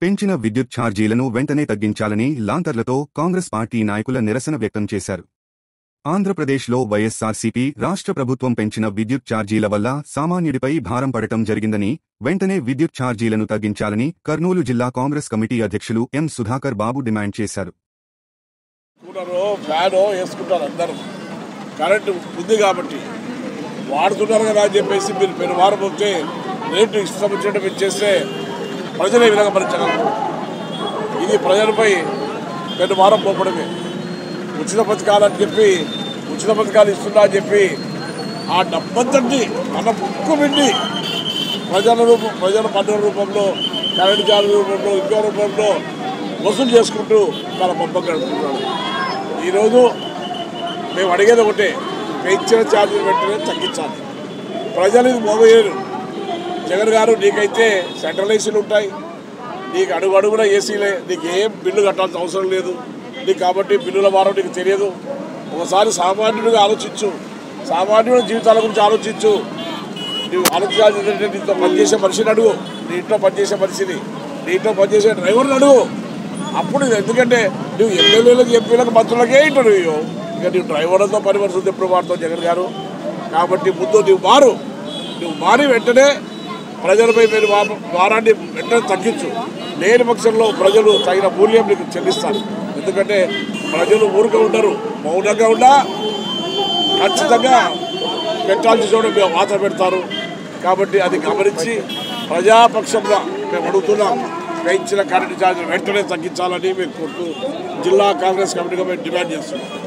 పెంచిన విద్యుత్ ఛార్జీలను వెంటనే తగ్గించాలని లాంతర్లతో కాంగ్రెస్ పార్టీ నాయకుల నిరసన వ్యక్తం చేశారు ఆంధ్రప్రదేశ్లో వైఎస్సార్సీపీ రాష్ట్ర ప్రభుత్వం పెంచిన విద్యుత్ ఛార్జీల వల్ల సామాన్యుడిపై భారం పడటం జరిగిందని వెంటనే విద్యుత్ ఛార్జీలను తగ్గించాలని కర్నూలు జిల్లా కాంగ్రెస్ కమిటీ అధ్యక్షులు ఎం సుధాకర్ బాబు డిమాండ్ చేశారు కూలరు ఫ్యాను వేసుకుంటారు అందరూ కరెంటు ఉంది కాబట్టి వాడుతున్నారు కదా అని చెప్పేసి మీరు పెను వారం వస్తే రేటు ఇష్టం వచ్చినట్టు పెంచేస్తే ప్రజలే విధంగా భరించగలరు ఇది ప్రజలపై పెను వారం పోపడమే ఉచిత పథకాలు అని చెప్పి ఉచిత పథకాలు ఇస్తున్నా అని చెప్పి ఆ డబ్బంతటి మన ముక్కు పిండి ప్రజల రూపం ప్రజల పన్నుల రూపంలో కరెంటు ఛార్జ్ రూపంలో ఇంకో రూపంలో వసూలు చేసుకుంటూ తన పంపం గడుపుతున్నాడు ఈరోజు మేము అడిగేది ఒకటే పెంచిన ఛార్జీలు వెంటనే తగ్గించాలి ప్రజలు ఇది మోగలేరు జగన్ గారు నీకైతే సెంట్రల్ ఏసీలు ఉంటాయి నీకు అడుగు అడుగున ఏసీలే నీకు ఏం బిల్లు కట్టాల్సిన అవసరం లేదు నీకు కాబట్టి బిల్లుల భారం నీకు తెలియదు ఒకసారి సామాన్యుడిగా ఆలోచించు సామాన్యుడి జీవితాల గురించి ఆలోచించు నువ్వు ఆలోచించాల్సి ఏంటంటే నీతో పనిచేసే మనిషిని అడుగు నీ ఇంట్లో పనిచేసే మనిషిని నీ ఇంట్లో పనిచేసే డ్రైవర్ని అడుగు అప్పుడు ఇది ఎందుకంటే నువ్వు ఎమ్మెల్యేలకు ఎంపీలకు మంత్రులకే ఇంటర్వ్యూ ఇక నువ్వు డ్రైవర్లతో పని పడుతుంది ఎప్పుడు వాడుతావు జగన్ గారు కాబట్టి ముందు నువ్వు మారు నువ్వు మారి వెంటనే ప్రజలపై మీరు వా- భారాన్ని వెంటనే తగ్గించు లేని పక్షంలో ప్రజలు తగిన మూల్యం నీకు చెల్లిస్తారు ఎందుకంటే ప్రజలు ఊరుగా ఉండరు మౌనంగా ఉండా ఖచ్చితంగా పెట్టాల్సిన చోట మేము వాత పెడతారు కాబట్టి అది గమనించి ప్రజాపక్షంగా మేము అడుగుతున్నాం పెంచిన కరెంటు ఛార్జీలు వెంటనే తగ్గించాలని మేము కోరుతూ జిల్లా కాంగ్రెస్ కమిటీగా మేము డిమాండ్ చేస్తున్నాం